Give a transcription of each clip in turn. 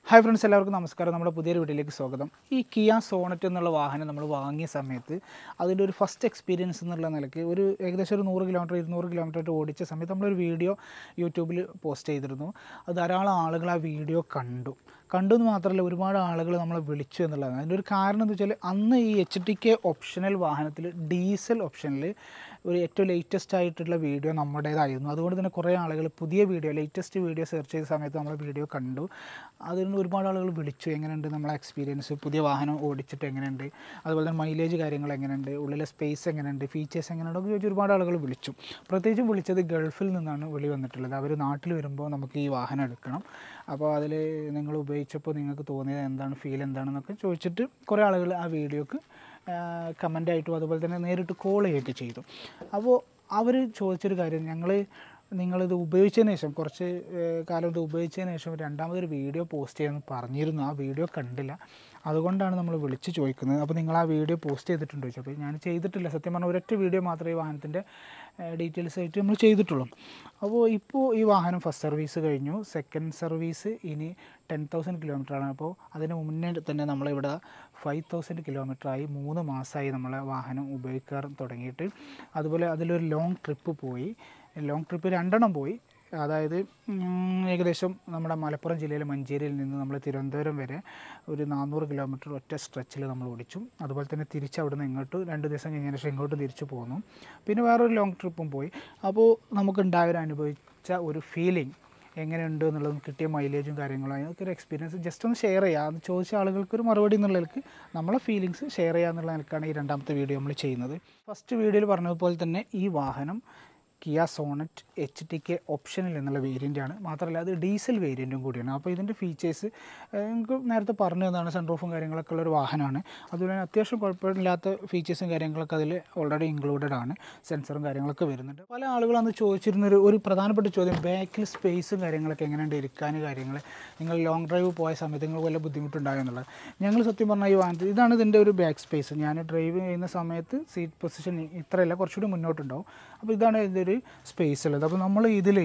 hi friends എല്ലാവർക്കും നമസ്കാരം നമ്മുടെ പുതിയൊരു വീഡിയോയിലേക്ക് സ്വാഗതം ഈ കിയ സോണറ്റ് എന്നുള്ള വാഹനം നമ്മൾ വാങ്ങിയ സമയത്ത് അതിൻ്റെ ഒരു ഫസ്റ്റ് എക്സ്പീരിയൻസ് എന്നുള്ള നിലയ്ക്ക് ഒരു ഏകദേശം ഒരു നൂറ് കിലോമീറ്റർ ഇരുന്നൂറ് കിലോമീറ്റർ ആയിട്ട് ഓടിച്ച സമയത്ത് നമ്മളൊരു വീഡിയോ യൂട്യൂബിൽ പോസ്റ്റ് ചെയ്തിരുന്നു അത് ധാരാളം ആളുകൾ ആ വീഡിയോ കണ്ടു കണ്ടു എന്ന് മാത്രമല്ല ഒരുപാട് ആളുകൾ നമ്മളെ വിളിച്ചു എന്നുള്ളതാണ് അതിൻ്റെ ഒരു കാരണം എന്ന് വെച്ചാൽ അന്ന് ഈ എച്ച് ടി കെ ഓപ്ഷണൽ വാഹനത്തിൽ ഡീസൽ ഓപ്ഷനിൽ ഒരു ഏറ്റവും ലേറ്റസ്റ്റ് ആയിട്ടുള്ള വീഡിയോ നമ്മുടേതായിരുന്നു അതുകൊണ്ട് തന്നെ കുറേ ആളുകൾ പുതിയ വീഡിയോ ലേറ്റസ്റ്റ് വീഡിയോ സെർച്ച് ചെയ്ത സമയത്ത് നമ്മൾ വീഡിയോ കണ്ടു അതിൽ നിന്ന് ഒരുപാട് ആളുകൾ വിളിച്ചു എങ്ങനെയുണ്ട് നമ്മളെ എക്സ്പീരിയൻസ് പുതിയ വാഹനം ഓടിച്ചിട്ട് എങ്ങനെയുണ്ട് അതുപോലെ തന്നെ മൈലേജ് കാര്യങ്ങൾ എങ്ങനെയുണ്ട് ഉള്ളിലെ സ്പേസ് എങ്ങനെയുണ്ട് ഫീച്ചേഴ്സ് എങ്ങനെയുണ്ട് ചോദിച്ച് ഒരുപാട് ആളുകൾ വിളിച്ചു പ്രത്യേകിച്ചും വിളിച്ചത് ഗൾഫിൽ നിന്നാണ് വിളി വന്നിട്ടുള്ളത് അവർ നാട്ടിൽ വരുമ്പോൾ നമുക്ക് ഈ വാഹനം എടുക്കണം അപ്പോൾ അതിൽ നിങ്ങൾ ഉപയോഗിച്ചപ്പോൾ നിങ്ങൾക്ക് തോന്നിയത് എന്താണ് ഫീൽ എന്താണെന്നൊക്കെ ചോദിച്ചിട്ട് കുറേ ആളുകൾ ആ വീഡിയോക്ക് കമൻ്റായിട്ടും അതുപോലെ തന്നെ നേരിട്ട് കോൾ ചെയ്യുകയൊക്കെ ചെയ്തു അപ്പോൾ അവർ ചോദിച്ചൊരു കാര്യം ഞങ്ങൾ നിങ്ങളിത് ഉപയോഗിച്ചതിന് ശേഷം കുറച്ച് ഏഹ്, കാലം ഇത് ഉപയോഗിച്ചതിന് ശേഷം രണ്ടാമതൊരു വീഡിയോ പോസ്റ്റ് ചെയ്യാമെന്ന് പറഞ്ഞിരുന്നു ആ വീഡിയോ കണ്ടില്ല അതുകൊണ്ടാണ് നമ്മൾ വിളിച്ച് ചോദിക്കുന്നത് അപ്പോൾ നിങ്ങൾ ആ വീഡിയോ പോസ്റ്റ് ചെയ്തിട്ടുണ്ടോ ചോദിച്ചു അപ്പോൾ ഞാൻ ചെയ്തിട്ടില്ല സത്യം പറഞ്ഞാൽ ഒരൊറ്റ വീഡിയോ മാത്രമേ ഈ വാഹനത്തിൻ്റെ ഡീറ്റെയിൽസ് ആയിട്ട് നമ്മൾ ചെയ്തിട്ടുള്ളൂ അപ്പോൾ ഇപ്പോൾ ഈ വാഹനം ഫസ്റ്റ് സർവീസ് കഴിഞ്ഞു സെക്കൻഡ് സർവീസ് ഇനി ടെൻ തൗസൻഡ് കിലോമീറ്ററാണ് അപ്പോൾ അതിന് മുന്നേ തന്നെ നമ്മളിവിടെ ഫൈവ് തൗസൻഡ് കിലോമീറ്ററായി മൂന്ന് മാസമായി നമ്മളെ വാഹനം ഉപയോഗിക്കാൻ തുടങ്ങിയിട്ട് അതുപോലെ അതിലൊരു ലോങ് ട്രിപ്പ് പോയി ലോങ് ട്രിപ്പ് രണ്ടെണ്ണം പോയി അതായത് ഉം, ഏകദേശം നമ്മുടെ മലപ്പുറം ജില്ലയിലെ മഞ്ചേരിയിൽ നിന്ന് നമ്മൾ തിരുവനന്തപുരം വരെ ഒരു നാനൂറ് കിലോമീറ്റർ ഒറ്റ സ്ട്രെച്ചിൽ നമ്മൾ ഓടിച്ചു അതുപോലെ തന്നെ തിരിച്ച് അവിടെ നിന്ന് ഇങ്ങോട്ട് രണ്ട് ദിവസം കഴിഞ്ഞതിന് ശേഷം ഇങ്ങോട്ട് തിരിച്ചു പോന്നു പിന്നെ വേറൊരു ലോങ് ട്രിപ്പും പോയി അപ്പോൾ നമുക്കുണ്ടായ ഒരു അനുഭവിച്ച ഒരു ഫീലിംഗ് എങ്ങനെയുണ്ട് എന്നുള്ളതും കിട്ടിയ മൈലേജും കാര്യങ്ങളും അതൊക്കെ ഒരു എക്സ്പീരിയൻസ് ജസ്റ്റ് ഒന്ന് ഷെയർ ചെയ്യുക അത് ചോദിച്ച ആളുകൾക്ക് ഒരു മറുപടി എന്നുള്ള നിലക്ക് നമ്മളെ ഫീലിങ്സ് ഷെയർ ചെയ്യുക എന്നുള്ള നിലക്കാണ് ഈ രണ്ടാമത്തെ വീഡിയോ നമ്മൾ ചെയ്യുന്നത് ഫസ്റ്റ് വീഡിയോയിൽ പറഞ്ഞതുപോലെ തന്നെ ഈ വാഹനം Kia Sonet H T K ഓപ്ഷനിൽ എന്നുള്ള വേരിയൻ്റ് ആണ് മാത്രമല്ല അത് ഡീസൽ വേരിയൻറ്റും കൂടിയാണ് അപ്പോൾ ഇതിൻ്റെ ഫീച്ചേഴ്സ് നിങ്ങൾക്ക് നേരത്തെ പറഞ്ഞു തന്നതാണ് സൺറൂഫും കാര്യങ്ങളൊക്കെ ഉള്ളൊരു വാഹനമാണ് അതുപോലെ തന്നെ അത്യാവശ്യം കുഴപ്പമില്ലാത്ത ഫീച്ചേഴ്സും കാര്യങ്ങളൊക്കെ അതിൽ ഓൾറെഡി ഇൻക്ലൂഡഡ് ആണ് സെൻസറും കാര്യങ്ങളൊക്കെ വരുന്നുണ്ട് പല ആളുകളും അന്ന് ചോദിച്ചിരുന്നൊരു ഒരു പ്രധാനപ്പെട്ട ചോദ്യം ബാക്കിൽ സ്പേസും കാര്യങ്ങളൊക്കെ എങ്ങനെയുണ്ട് ഇരിക്കാൻ കാര്യങ്ങൾ നിങ്ങൾ ലോങ് ഡ്രൈവ് പോയ സമയത്ത് നിങ്ങൾക്ക് വല്ല ബുദ്ധിമുട്ടുണ്ടായോ എന്നുള്ളത് ഞങ്ങൾ സത്യം പറഞ്ഞാൽ ഈ വാഹനത്തിൽ ഇതാണ് ഇതിൻ്റെ ഒരു ബാക്ക് സ്പേസ് ഞാൻ ഡ്രൈവ് ചെയ്യുന്ന സമയത്ത് സീറ്റ് പൊസിഷൻ ഇത്രയല്ല കുറച്ചുകൂടി മുന്നോട്ടുണ്ടാവും അപ്പോൾ ഇതാണ് ഇതിൻ്റെ ഒരു സ്പേസ് ഉള്ളത് അപ്പോൾ നമ്മൾ ഇതിൽ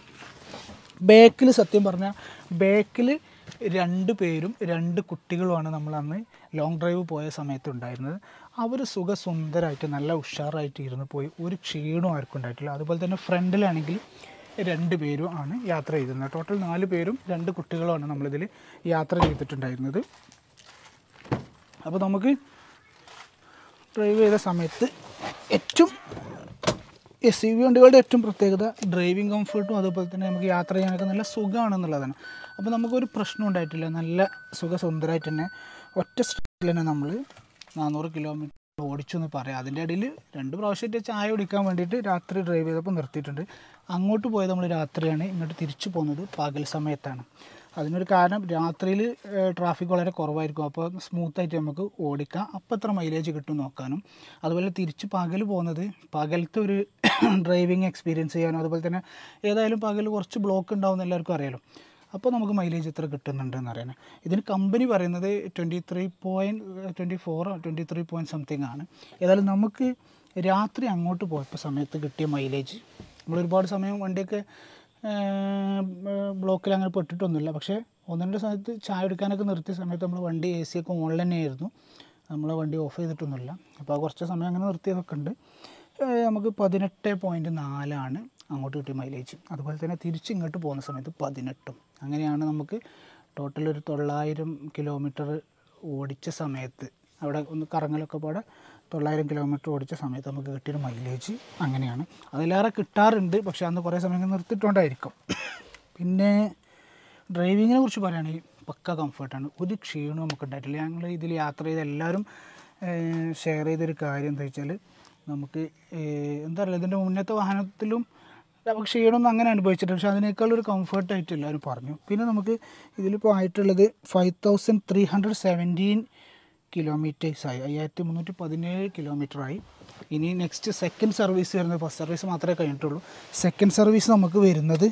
ബാക്കിൽ സത്യം പറഞ്ഞാൽ ബാക്കിൽ രണ്ട് പേരും രണ്ട് കുട്ടികളുമാണ് നമ്മൾ അന്ന് ലോങ് ഡ്രൈവ് പോയ സമയത്ത് ഉണ്ടായിരുന്നത് അവർ സുഖസുന്ദരമായിട്ട് നല്ല ഉഷാറായിട്ട് ഇരുന്ന് പോയി ഒരു ക്ഷീണവും ആർക്കും ഉണ്ടായിട്ടില്ല അതുപോലെ തന്നെ ഫ്രണ്ടിലാണെങ്കിൽ രണ്ട് പേരും ആണ് യാത്ര ചെയ്തിരുന്നത് ടോട്ടൽ നാല് പേരും രണ്ട് കുട്ടികളുമാണ് നമ്മളിതിൽ യാത്ര ചെയ്തിട്ടുണ്ടായിരുന്നത് അപ്പോൾ നമുക്ക് ഡ്രൈവ് ചെയ്ത സമയത്ത് ഏറ്റവും എസ് യു വി വണ്ടികളുടെ ഏറ്റവും പ്രത്യേകത ഡ്രൈവിംഗ് കംഫർട്ടും അതുപോലെ തന്നെ നമുക്ക് യാത്ര ചെയ്യാനൊക്കെ നല്ല സുഖമാണെന്നുള്ളതാണ് അപ്പോൾ നമുക്കൊരു പ്രശ്നം ഉണ്ടായിട്ടില്ല നല്ല സുഖസുന്ദരമായിട്ട് തന്നെ ഒറ്റ സ്ട്രീറ്റിൽ തന്നെ നമ്മൾ നാനൂറ് കിലോമീറ്റർ ഓടിച്ചു എന്ന് പറയാം അതിൻ്റെ ഇടയിൽ രണ്ട് പ്രാവശ്യമായിട്ട് ചായ കുടിക്കാൻ വേണ്ടിയിട്ട് രാത്രി ഡ്രൈവ് ചെയ്തപ്പോൾ നിർത്തിയിട്ടുണ്ട് അങ്ങോട്ട് പോയത് നമ്മൾ രാത്രിയാണ് ഇങ്ങോട്ട് തിരിച്ചു പോകുന്നത് പകൽ സമയത്താണ് അതിനൊരു കാരണം രാത്രിയിൽ ട്രാഫിക് വളരെ കുറവായിരിക്കും അപ്പോൾ സ്മൂത്തായിട്ട് നമുക്ക് ഓടിക്കാം അപ്പോൾ എത്ര മൈലേജ് കിട്ടും നോക്കാനും അതുപോലെ തിരിച്ച് പകൽ പോകുന്നത് പകലത്തെ ഒരു ഡ്രൈവിംഗ് എക്സ്പീരിയൻസ് ചെയ്യാനും അതുപോലെ തന്നെ ഏതായാലും പകൽ കുറച്ച് ബ്ലോക്ക് ഉണ്ടാവും എല്ലാവർക്കും അറിയാലോ അപ്പോൾ നമുക്ക് മൈലേജ് എത്ര കിട്ടുന്നുണ്ട് എന്ന് അറിയാൻ ഇതിന് കമ്പനി പറയുന്നത് twenty three point twenty four twenty three point something ആണ് ഏതായാലും നമുക്ക് രാത്രി അങ്ങോട്ട് പോയപ്പോൾ സമയത്ത് കിട്ടിയ മൈലേജ് നമ്മൾ ഒരുപാട് സമയം വണ്ടിയൊക്കെ ബ്ലോക്കിൽ അങ്ങനെ പെട്ടിട്ടൊന്നുമില്ല പക്ഷേ ഒന്ന് രണ്ട് സമയത്ത് ചായ എടുക്കാനൊക്കെ നിർത്തിയ സമയത്ത് നമ്മൾ വണ്ടി എ സി ഒക്കെ ഓൺ തന്നെയായിരുന്നു നമ്മൾ വണ്ടി ഓഫ് ചെയ്തിട്ടൊന്നുമില്ല അപ്പോൾ ആ കുറച്ച് സമയം അങ്ങനെ നിർത്തിയതൊക്കെ ഉണ്ട് ഏഹ് നമുക്ക് പതിനെട്ട് പോയിൻറ്റ് നാലാണ് അങ്ങോട്ട് കിട്ടിയ മൈലേജ് അതുപോലെ തന്നെ തിരിച്ച് ഇങ്ങോട്ട് പോകുന്ന സമയത്ത് പതിനെട്ടും അങ്ങനെയാണ് നമുക്ക് ടോട്ടൽ ഒരു തൊള്ളായിരം കിലോമീറ്റർ ഓടിച്ച സമയത്ത് അവിടെ ഒന്ന് കറങ്ങലൊക്കെ പാടെ തൊള്ളായിരം കിലോമീറ്റർ ഓടിച്ച സമയത്ത് നമുക്ക് കിട്ടിയൊരു മൈലേജ് അങ്ങനെയാണ് അതിലേറെ കിട്ടാറുണ്ട് പക്ഷേ അന്ന് കുറേ സമയം ഇങ്ങനെ നിർത്തിയിട്ടുണ്ടായിരിക്കും പിന്നെ ഡ്രൈവിങ്ങിനെ കുറിച്ച് പറയുകയാണെങ്കിൽ പക്ക കംഫർട്ടാണ് ഒരു ക്ഷീണവും നമുക്ക് ഉണ്ടായിട്ടില്ല ഞങ്ങൾ ഇതിൽ യാത്ര ചെയ്ത എല്ലാവരും ഷെയർ ചെയ്തൊരു കാര്യം എന്താ വെച്ചാൽ നമുക്ക് ഏഹ്, എന്താ പറയുക ഇതിൻ്റെ മുന്നത്തെ വാഹനത്തിലും നമുക്ക് ക്ഷീണമൊന്നും അങ്ങനെ അനുഭവിച്ചിട്ടില്ല പക്ഷേ അതിനേക്കാൾ ഒരു കംഫർട്ടായിട്ട് എല്ലാവരും പറഞ്ഞു പിന്നെ നമുക്ക് ഇതിലിപ്പോൾ ആയിട്ടുള്ളത് five thousand three hundred seventeen കിലോമീറ്റേഴ്സായി അയ്യായിരത്തി മുന്നൂറ്റി പതിനേഴ് കിലോമീറ്ററായി ഇനി നെക്സ്റ്റ് സെക്കൻഡ് സർവീസ് വരുന്നത് ഫസ്റ്റ് സർവീസ് മാത്രമേ കഴിഞ്ഞിട്ടുള്ളൂ സെക്കൻഡ് സർവീസ് നമുക്ക് വരുന്നത്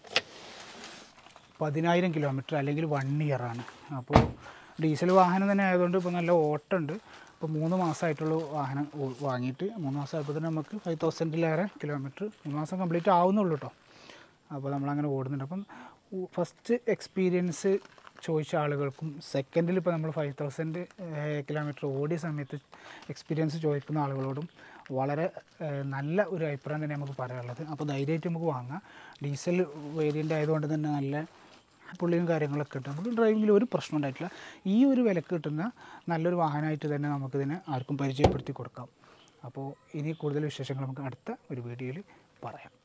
പതിനായിരം കിലോമീറ്റർ അല്ലെങ്കിൽ വൺ ഇയർ ആണ് അപ്പോൾ ഡീസൽ വാഹനം തന്നെ ആയതുകൊണ്ട് ഇപ്പോൾ നല്ല ഓട്ടമുണ്ട് ഇപ്പോൾ മൂന്ന് മാസമായിട്ടുള്ള വാഹനം ഓ- വാങ്ങിയിട്ട് മൂന്ന് മാസമായപ്പോൾ തന്നെ നമുക്ക് ഫൈവ് തൗസൻഡിലേറെ കിലോമീറ്റർ മൂന്ന് മാസം കംപ്ലീറ്റ് ആവുന്നുള്ളൂ കേട്ടോ അപ്പോൾ നമ്മളങ്ങനെ ഓടുന്നുണ്ട് അപ്പം ഫസ്റ്റ് എക്സ്പീരിയൻസ് ചോദിച്ച ആളുകൾക്കും സെക്കൻഡിൽ ഇപ്പോൾ നമ്മൾ ഫൈവ് തൗസൻഡ് കിലോമീറ്റർ ഓടിയ സമയത്ത് എക്സ്പീരിയൻസ് ചോദിക്കുന്ന ആളുകളോടും വളരെ ഏഹ്, നല്ല ഒരു അഭിപ്രായം തന്നെ നമുക്ക് പറയാനുള്ളത് അപ്പോൾ ധൈര്യമായിട്ട് നമുക്ക് വാങ്ങാം ഡീസൽ വേരിയൻ്റ് ആയതുകൊണ്ട് തന്നെ നല്ല പുള്ളിയും കാര്യങ്ങളൊക്കെ ഉണ്ട് നമുക്ക് ഡ്രൈവിങ്ങിൽ ഒരു പ്രശ്നം ഉണ്ടായിട്ടില്ല ഈ ഒരു വിലക്ക് കിട്ടുന്ന നല്ലൊരു വാഹനമായിട്ട് തന്നെ നമുക്കിതിനെ ആർക്കും പരിചയപ്പെടുത്തി കൊടുക്കാം അപ്പോൾ ഇനി കൂടുതൽ വിശേഷങ്ങൾ നമുക്ക് അടുത്ത ഒരു വീഡിയോയിൽ പറയാം